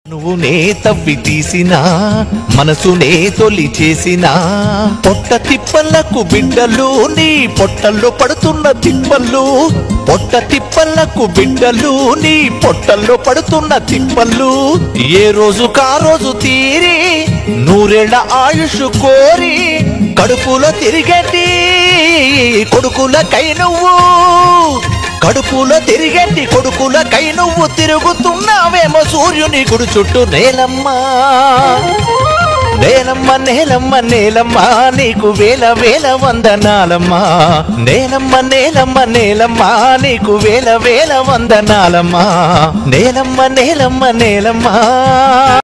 నువ్వునే తవ్వి తీసినా మనసునే తొలి చేసినా పొట్ట తిప్పలకు బిడ్డలు నీ పొట్టల్లో పడుతున్న తిప్పలు పొట్ట తిప్పలకు బిడ్డలు నీ పొట్టల్లో పడుతున్న తిప్పలు ఏ రోజు కా రోజు తీరి నూరేళ్ల ఆయుష్ కోరి కడుపులో తిరిగేటి కొడుకులకై నువ్వు కడుపులో తిరిగేటి కొడుకులకై నువ్వు తిరుగుతున్నావేమో సూర్యుని గుడి చుట్టూ నేలమ్మా నేలమ్మ నేలమ్మ నేలమ్మ నీకు వేల వేల వందనాలమ్మా నేలమ్మ నేలమ్మ నేలమ్మ నీకు వేల వేల వందనాలమ్మా నేలమ్మ నేలమ్మ నేలమ్మ